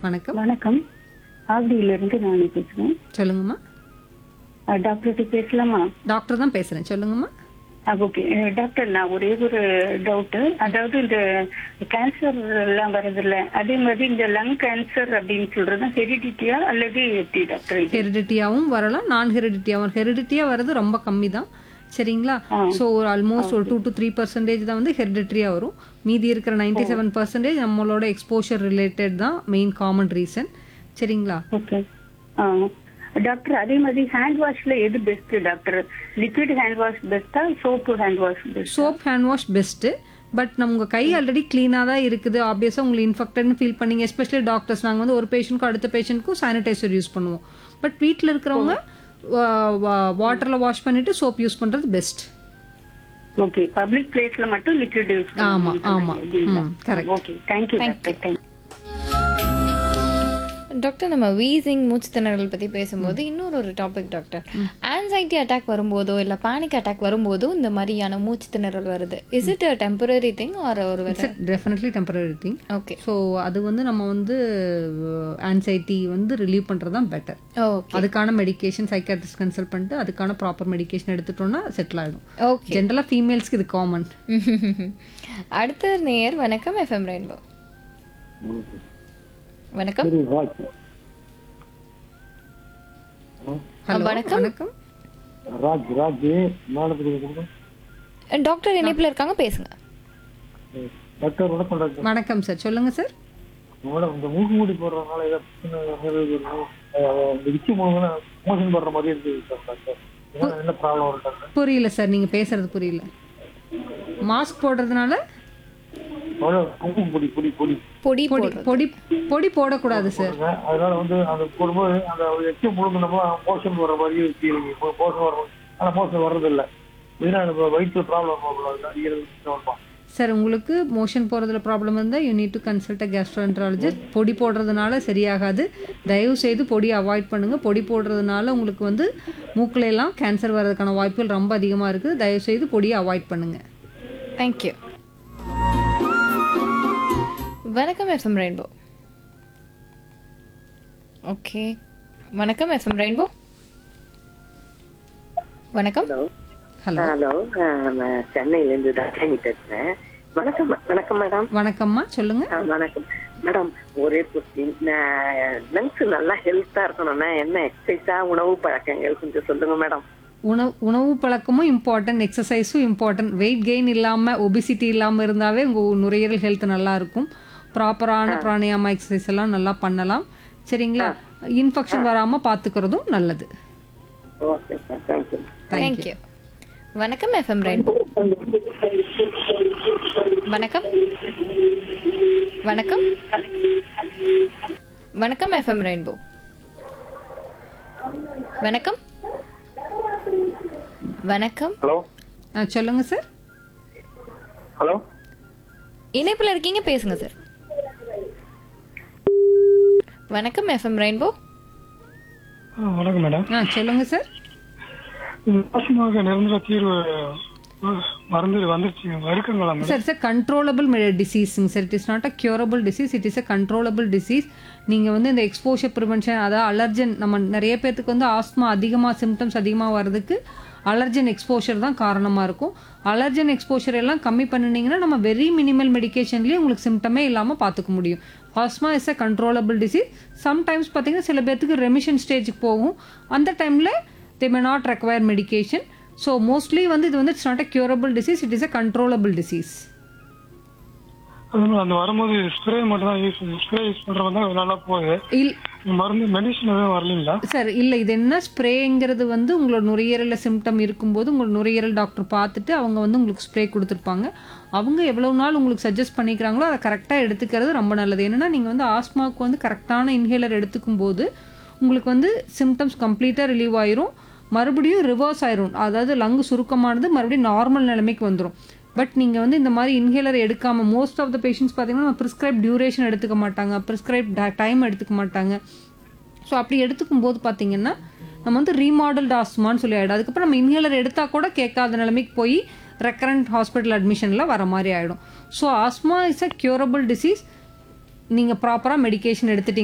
வணக்கம் வணக்கம் ஆவடியிலிருந்து நான் பேசுறேன் சொல்லுங்கம்மா அஹ் டாக்டர்கிட்ட பேசலாமா டாக்டர் தான் பேசுறேன் சொல்லுங்கம்மா ஓகே டாக்டர் நான் ஒரே ஒரு டவுட் அதாவது இந்த கேன்சர் எல்லாம் வருது இல்ல அதே மாதிரி இந்த லங் கேன்சர் அப்படின்னு சொல்றது ஹெரிடிட்டியா அல்லது எப்படி டாக்டர் இது ஹெரிடிட்டியாவும் வரலாம் நான் ஹெரிடிட்டியாவும் ஹெரிடிட்டியா வர்றது ரொம்ப கம்மி தான் சரிங்களா ஸோ ஒரு ஆல்மோஸ்ட் ஒரு டூ டு த்ரீ பர்சன்டேஜ் தான் வந்து ஹெரிடிட்ரியா வரும் மீதி இருக்கிற நைன்டி செவன் பர்சன்டேஜ் நம்மளோட எக்ஸ்போஷர் ரிலேட்டட் தான் மெயின் காமன் ரீசன் சரிங்களா ஓகே டாக்டர் அதே மாதிரி ஹேண்ட் வாஷ்ல எது best doctor liquid hand wash பெஸ்டா soap hand wash best soap hand wash best but நம்ம உங்கள் கை ஆல்ரெடி க்ளீனாக தான் இருக்குது ஆப்வியஸாக உங்களுக்கு இன்ஃபெக்டட்னு ஃபீல் பண்ணீங்க எஸ்பெஷலி டாக்டர்ஸ் நாங்கள் வந்து ஒரு பேஷண்ட்க்கும் அடுத்த பேஷண்ட்க்கும் சானிடைசர் யூஸ் பண்ணுவோம் பட் வீட்டில் இருக்கிறவங்க வாட்டரில் வாஷ் பண்ணிட்டு சோப் யூஸ் பண்ணுறது பெஸ்ட் ஓகே பப்ளிக் பிளேஸ்ல மட்டும் லிக்விட் யூஸ் ஆமா, ஆமா. ம், correct. Okay thank you doctor thank you doctor நம்ம வீசிங் மூச்சு திணறல் பற்றி பேசும்போது இன்னொரு ஒரு டாபிக் டாக்டர் ஆன்சைட்டி அட்டாக் வரும்போதோ இல்லை பேனிக் அட்டாக் வரும்போதோ இந்த மாதிரியான மூச்சு திணறல் வருது is it a temporary thing or ஒரு definitely temporary thing okay so அது வந்து நம்ம வந்து ஆன்சைட்டி வந்து ரிலீவ் பண்ணுறது தான் பெட்டர் ஓகே அதுக்கான மெடிகேஷன் சைக்காட்ரிஸ்ட் கன்சல்ட் பண்ணிட்டு அதுக்கான ப்ராப்பர் மெடிகேஷன் எடுத்துட்டோம்னா செட்டில் ஆகிடும் ஓகே ஜென்ரலாக ஃபீமேல்ஸ்க்கு இது காமன் அடுத்த நேயர் வணக்கம் எஃப்எம் ரெயின்போ வணக்கம் ஹலோ வணக்கம். வணக்கம் ராஜ் ராஜ் மாநிலத்துக்கு டாக்டர் இணைப்பில் இருக்காங்க பேசுங்க டாக்டர் வணக்கம் டாக்டர் வணக்கம் சார் சொல்லுங்க சார் மேடம் இந்த மூக்கு மூடி போடுறதுனால ஏதாவது பிரச்சனை வருது? அஹ் இந்த விக்கி மூணு மோஷன் போடுற மாதிரி இருக்குது டாக்டர் என்ன என்ன ப்ராப்ளம் வரும் டாக்டர் புரியல சார் நீங்க பேசுறது புரியல மாஸ்க் போடுறதுனால அவ்வளோ மூக்கு பொடி பொடி பொடி பொடி பொடி போடுறது பொடி பொடி போடக்கூடாது சார் போடுங்க. அதனால வந்து அந்த போடும்போது அந்த எச்சம் முழுங்கினோமோ மோஷன் வர்ற மாதிரி ஃபீலிங் மோஷன் வர ஆனால் மோஷன் வர்றது இல்லை இதனால நம்ம வயிற்று ப்ராப்ளம் வருமா சார் உங்களுக்கு மோஷன் போகிறதுல ப்ராப்ளம் இருந்தால் you need to consult a gastroenterologist பொடி போடுறதுனால சரியாகாது தயவு செய்து பொடி அவாய்ட் பண்ணுங்கள் பொடி போடுறதுனால உங்களுக்கு வந்து மூக்குல எல்லாம் கேன்சர் வர்றதுக்கான வாய்ப்புகள் ரொம்ப அதிகமாக இருக்குது தயவு செய்து பொடியை அவாய்ட் பண்ணுங்கள் தேங்க்யூ வணக்கம் எஃப்எம் ரெயின்போ ஓகே வணக்கம் எஃப்எம் ரெயின்போ வணக்கம் ஹலோ ஹலோ நான் சென்னையிலேருந்து தர்ஷினி பேசுறேன் வணக்கம் வணக்கம் மேடம் வணக்கம்மா சொல்லுங்கள் ஆ, வணக்கம் மேடம் ஒரே கொஸ்டின் லங்ஸ் நல்லா ஹெல்த்தா இருக்கணும்னா என்ன எக்ஸசைஸா உணவு பழக்கங்கள் கொஞ்சம் சொல்லுங்க மேடம் உணவு உணவு பழக்கமும் இம்பார்ட்டன்ட் எக்ஸசைஸும் இம்பார்ட்டன்ட் வெயிட் கெயின் இல்லாமல் ஒபிசிட்டி இல்லாமல் இருந்தாவே உங்கள் நுரையீரல் ஹெல்த் நல்லா இருக்கும் ப்ராப்பரான பிராணாயாமா எக்ஸசைஸ் எல்லாம் நல்லா பண்ணலாம் சரிங்களா இன்ஃபெக்ஷன் வராமல் பார்த்துக்கிறதும் நல்லது ஓகே சார் தேங்க்யூ தேங்க்யூ வணக்கம் எஃப்எம் ரெயின்போ வணக்கம் வணக்கம் வணக்கம் எஃப்எம் ரெயின்போ வணக்கம் வணக்கம் ஹலோ ஆ, சொல்லுங்க சார் ஹலோ இணைப்புல இருக்கீங்க பேசுங்க சார் வணக்கம் எஃப்எம் ரெயின்போ வணக்கம் மேடம் ஆ சொல்லுங்க சார் மாசமாக நிரந்தர தீர்வு மருந்து வந்துருச்சு வருக்குங்களா மேடம் சார் சார் கண்ட்ரோலபிள் டிசீஸுங்க sir it is not a curable disease it is a controllable disease நீங்கள் வந்து இந்த எக்ஸ்போஷர் ப்ரிவென்ஷன் அதாவது அலர்ஜன் நம்ம நிறைய பேர்த்துக்கு வந்து ஆஸ்மா அதிகமாக சிம்டம்ஸ் அதிகமாக வர்றதுக்கு அலர்ஜன் எக்ஸ்போஷர் தான் காரணமாக இருக்கும் அலர்ஜன் எக்ஸ்போஷர் எல்லாம் கம்மி பண்ணினீங்கன்னா நம்ம வெரி மினிமல் மெடிகேஷன்லேயே உங்களுக்கு சிம்டமே இல்லாமல் பார்த்துக்க முடியும் asthma is a controllable disease sometimes பார்த்தீங்கன்னா சில பேர்த்துக்கு ரெமிஷன் ஸ்டேஜுக்கு போகும் அந்த டைமில் they may not require medication so mostly வந்து இது வந்து it's not a curable disease it is a controllable disease அதனால அந்த வரும்போது ஸ்ப்ரே மட்டும் தான் யூஸ் ஸ்ப்ரே யூஸ் பண்றது தான் நல்லா போகுது இல் மருந்து மெடிசன் எதுவும் வரலீங்களா சார் இல்லை இது என்ன ஸ்ப்ரேங்கிறது வந்து உங்களோட நுரையீரலில் சிம்டம் இருக்கும்போது உங்களோட நுரையீரல் டாக்டர் பார்த்துட்டு அவங்க வந்து உங்களுக்கு ஸ்ப்ரே கொடுத்துருப்பாங்க அவங்க எவ்வளவு நாள் உங்களுக்கு சஜஸ்ட் பண்ணிக்கிறாங்களோ அதை கரெக்டாக எடுத்துக்கிறது ரொம்ப நல்லது என்னன்னா நீங்கள் வந்து ஆஸ்மாவுக்கு வந்து கரெக்டான இன்ஹேலர் எடுத்துக்கும் போது உங்களுக்கு வந்து சிம்டம்ஸ் கம்ப்ளீட்டாக ரிலீவ் ஆயிரும் மறுபடியும் ரிவர்ஸ் ஆயிரும் அதாவது லங்கு சுருக்கமானது மறுபடியும் நார்மல் நிலைமைக்கு வந்துடும் பட் நீங்கள் வந்து இந்த மாதிரி இன்ஹேலர் எடுக்காமல் மோஸ்ட் ஆஃப் த பேஷண்ட்ஸ் பார்த்தீங்கன்னா ப்ரிஸ்கிரைப் டியூரேஷன் எடுத்துக்க மாட்டாங்க ப்ரிஸ்கிரைப் டைம் எடுத்துக்க மாட்டாங்க ஸோ அப்படி எடுத்துக்கும் போது பார்த்தீங்கன்னா நம்ம வந்து ரீமாடல்ட் ஆஸ்மான்னு சொல்லி ஆகிடும் அதுக்கப்புறம் நம்ம இன்ஹேலர் எடுத்தால் கூட கேட்காத நிலைமைக்கு போய் ரெக்கரண்ட் ஹாஸ்பிட்டல் அட்மிஷனில் வர மாதிரி ஆகிடும் so asthma is a curable disease நீங்கள் ப்ராப்பராக மெடிகேஷன் எடுத்துட்டீங்க